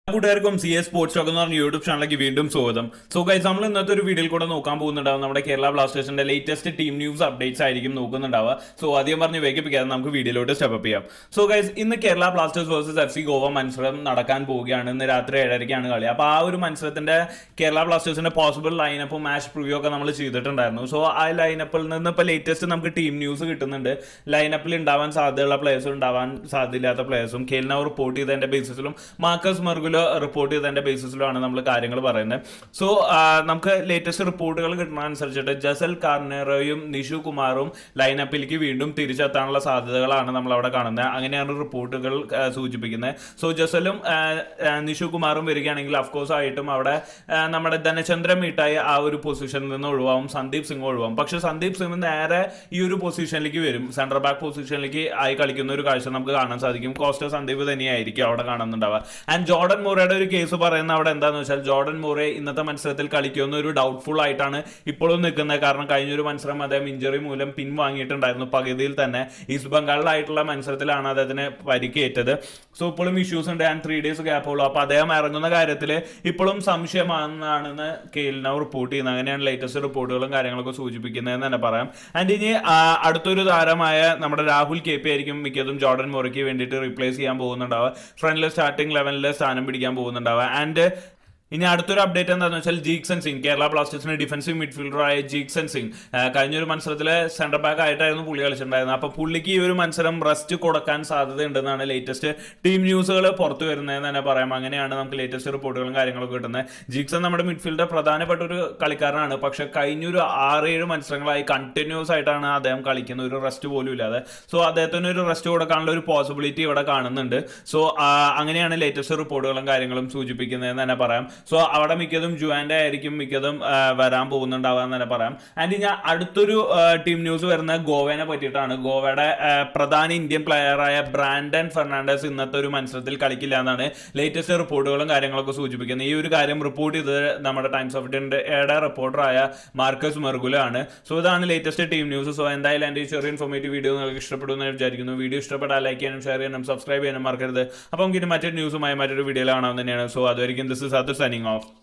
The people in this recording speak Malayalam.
കൂട്ടുകാർക്കും സി എസ് സ്പോർട്സ് ടോക്ക് എന്ന് പറഞ്ഞ യൂട്യൂബ് ചാനലിലേക്ക് വീണ്ടും സ്വാഗതം സോ ഗൈസ് നമ്മൾ ഇന്നത്തെ ഒരു വീഡിയോയിൽ കൂടെ നോക്കാൻ പോകുന്നുണ്ടാവും നമ്മുടെ കേരള ബ്ലാസ്റ്റേഴ്സിന്റെ ലേറ്റസ്റ്റ് ടീം ന്യൂസ് അപ്ഡേറ്റ്സ് ആയിരിക്കും നോക്കുന്നുണ്ടാവുക സോ ആദ്യം പറഞ്ഞ് വേഗിപ്പിക്കാതെ നമുക്ക് വീഡിയോയിലോട്ട് സ്റ്റെപ്പ് അപ്പ് ചെയ്യാം സോ ഗൈസ് ഇന്ന് Kerala Blasters versus F C Goa മത്സരം നടക്കാൻ പോവുകയാണ് ഇന്ന് രാത്രി ഏഴരയ്ക്കാണ് കളി അപ്പോൾ ആ ഒരു മത്സരത്തിന്റെ കേരള ബ്ലാസ്റ്റേഴ്സിന്റെ പോസിബിൾ ലൈനപ്പും മാച്ച് പ്രിവ്യൂ ഒക്കെ നമ്മൾ ചെയ്തിട്ടുണ്ടായിരുന്നു സോ ആ ലൈനപ്പിൽ നിന്ന് ഇപ്പോൾ ലേറ്റസ്റ്റ് നമുക്ക് ടീം ന്യൂസ് കിട്ടുന്നുണ്ട് ലൈനപ്പിൽ ഉണ്ടാവാൻ സാധ്യതയുള്ള പ്ലേയേഴ്സും ഉണ്ടാവാൻ സാധ്യതയില്ലാത്ത പ്ലേയേഴ്സും കേലിനവ് റിപ്പോർട്ട് ചെയ്തതിന്റെ ബേസിസിലും മാർക്കസ് മെർഗുലോ റിപ്പോർട്ട് ചെയ്തതിന്റെ ബേസിസിലുമാണ് നമ്മൾ കാര്യങ്ങൾ പറയുന്നത് സോ നമുക്ക് ലേറ്റസ്റ്റ് റിപ്പോർട്ടുകൾ കിട്ടുന്ന അനുസരിച്ചിട്ട് ജസൽ കാർണറോയും നിഷു കുമാറും ലൈനപ്പിലേക്ക് വീണ്ടും തിരിച്ചെത്താനുള്ള സാധ്യതകളാണ് നമ്മൾ അവിടെ കാണുന്നത് അങ്ങനെയാണ് റിപ്പോർട്ടുകൾ ആ, സൂചിപ്പിക്കുന്നത് സോ ജസലും ആ, ആ, നിഷു കുമാറും വരികയാണെങ്കിൽ അഫ്കോഴ്സ് ആയിട്ടും അവിടെ ആ, നമ്മുടെ ധനചന്ദ്ര മീട്ടായി ആ ഒരു പൊസിഷനിൽ നിന്ന് ഒഴിവാകും സന്ദീപ് സിംഗ് ഒഴിവാകും പക്ഷെ സന്ദീപ് സിംഗ് നേരെ ഈ ഒരു പൊസിഷനിലേക്ക് വരും സെൻട്രൽ ബാക്ക് പൊസിഷനിലേക്ക് ആയി കളിക്കുന്ന ഒരു കാഴ്ച നമുക്ക് കാണാൻ സാധിക്കും കോസ്റ്റർ സന്ദീപ് തന്നെയായിരിക്കും അവിടെ കാണുന്നുണ്ടാവുക ആൻഡ് ജോർഡൻ മൂറയുടെ ഒരു കേസ് പറയുന്ന അവിടെ എന്താന്ന് വെച്ചാൽ ജോർഡൻ മൂറെ ഇന്നത്തെ മത്സരത്തിൽ കളിക്കുമെന്ന് ഒരു ഡൗട്ട്ഫുൾ ആയിട്ടാണ് ഇപ്പോഴും നിൽക്കുന്നത് കാരണം കഴിഞ്ഞൊരു മത്സരം അദ്ദേഹം ഇഞ്ചറി മൂലം പിൻവാങ്ങിയിട്ടുണ്ടായിരുന്നു പകുതിയിൽ തന്നെ ഈസ്റ്റ് ബംഗാളിലായിട്ടുള്ള മത്സരത്തിലാണ് അദ്ദേഹത്തിന് പരിക്കേറ്റത് സോ ഇപ്പോഴും ഇഷ്യൂസ് ഉണ്ട് ആൻഡ് ത്രീ ഡേയ്സ് ഗ്യാപ്പ് ഉള്ളൂ അപ്പോൾ അദ്ദേഹം ഇറങ്ങുന്ന കാര്യത്തിൽ ഇപ്പോഴും സംശയമാണെന്നാണെന്ന് കെയിലിനവ് റിപ്പോർട്ട് ചെയ്യുന്നത് അങ്ങനെയാണ് ലേറ്റസ്റ്റ് റിപ്പോർട്ടുകളും കാര്യങ്ങളൊക്കെ സൂചിപ്പിക്കുന്നതെന്ന് തന്നെ പറയാം ആൻഡ് ഇനി ആ, അടുത്തൊരു താരമായ നമ്മുടെ രാഹുൽ കെ പി ആയിരിക്കും മിക്കതും ജോർഡൻ മൊറയ്ക്ക് വേണ്ടിയിട്ട് റീപ്ലേസ് ചെയ്യാൻ പോകുന്നുണ്ടാവുക ഫ്രണ്ടിൽ സ്റ്റാർട്ടിംഗ് ലെവലിൽ സ്ഥാനം പിടിക്കാൻ പോകുന്നുണ്ടാവുക ആൻഡ് ഇനി അടുത്തൊരു അപ്ഡേറ്റ് എന്താണെന്ന് വെച്ചാൽ ജീക്സൺ സിംഗ് കേരള ബ്ലാസ്റ്റേഴ്സിന്റെ ഡിഫൻസീവ് മിഡ്ഫീൽഡറായ ജീക്സൺ സിംഗ് ആ, കഴിഞ്ഞൊരു മത്സരത്തിലെ സെന്റർ ബാക്ക് ആയിട്ടായിരുന്നു പുള്ളി കളിച്ചിട്ടുണ്ടായിരുന്നത് അപ്പോൾ പുള്ളിക്ക് ഈ ഒരു മത്സരം റെസ്റ്റ് കൊടുക്കാൻ സാധ്യതയുണ്ടെന്നാണ് ലേറ്റസ്റ്റ് ടീം ന്യൂസുകൾ പുറത്തു വരുന്നതെന്ന് തന്നെ പറയാം അങ്ങനെയാണ് നമുക്ക് ലേറ്റസ്റ്റ് റിപ്പോർട്ടുകളും കാര്യങ്ങളൊക്കെ കിട്ടുന്നത് ജീക്സൺ നമ്മുടെ മിഡ്ഫീൽഡർ പ്രധാനപ്പെട്ട ഒരു കളിക്കാരനാണ് പക്ഷെ കഴിഞ്ഞൊരു ആറേഴ് മത്സരങ്ങളായി കണ്ടിന്യൂസ് ആയിട്ടാണ് അദ്ദേഹം കളിക്കുന്നത് ഒരു റെസ്റ്റ് പോലും ഇല്ലാതെ സോ അദ്ദേഹത്തിന് ഒരു റെസ്റ്റ് കൊടുക്കാനുള്ള ഒരു പോസിബിലിറ്റി ഇവിടെ കാണുന്നുണ്ട് സോ അങ്ങനെയാണ് ലേറ്റസ്റ്റ് റിപ്പോർട്ടുകളും കാര്യങ്ങളും സൂചിപ്പിക്കുന്നതെന്ന് തന്നെ പറയാം സോ അവിടെ മിക്കതും ജുവാന്റെ ആയിരിക്കും മിക്കതും ആ, വരാൻ പോകുന്നുണ്ടാവുക എന്ന് തന്നെ പറയാം ആൻഡ് ഞാൻ അടുത്തൊരു ടീം ന്യൂസ് വരുന്നത് ഗോവനെ പറ്റിയിട്ടാണ് ഗോവയുടെ ആ, പ്രധാന ഇന്ത്യൻ പ്ലെയറായ ബ്രാൻഡൻ ഫെർണാണ്ടസ് ഇന്നത്തെ ഒരു മത്സരത്തിൽ കളിക്കില്ല എന്നാണ് ലേറ്റസ്റ്റ് റിപ്പോർട്ടുകളും കാര്യങ്ങളൊക്കെ സൂചിപ്പിക്കുന്നത് ഈ ഒരു കാര്യം റിപ്പോർട്ട് ചെയ്തത് നമ്മുടെ ടൈംസ് ഓഫ് ഇന്ത്യയുടെ റിപ്പോർട്ടറായ മാർക്കസ് മെർഗുല ആണ് സോ ഇതാണ് ലേറ്റസ്റ്റ് ടീം ന്യൂസ് സോ എന്തായാലും എൻ്റെ ഈ ചെറിയ ഇൻഫോർമേറ്റീവ് വീഡിയോ നിങ്ങൾക്ക് ഇഷ്ടപ്പെടുമെന്ന് വിചാരിക്കുന്നു വീഡിയോ ഇഷ്ടപ്പെട്ടാൽ ലൈക്ക് ചെയ്യാനും ഷെയർ ചെയ്യാനും സബ്സ്ക്രൈബ് ചെയ്യാനും മറക്കരുത് അപ്പോൾ നമുക്ക് ഇനി മറ്റൊരു ന്യൂസുമായി മറ്റൊരു വീഡിയോയിൽ കാണാൻ തന്നെയാണ് സോ അതുവരെയും ദിസ് ഇസ് അത് സൈനിങ് ഓഫ്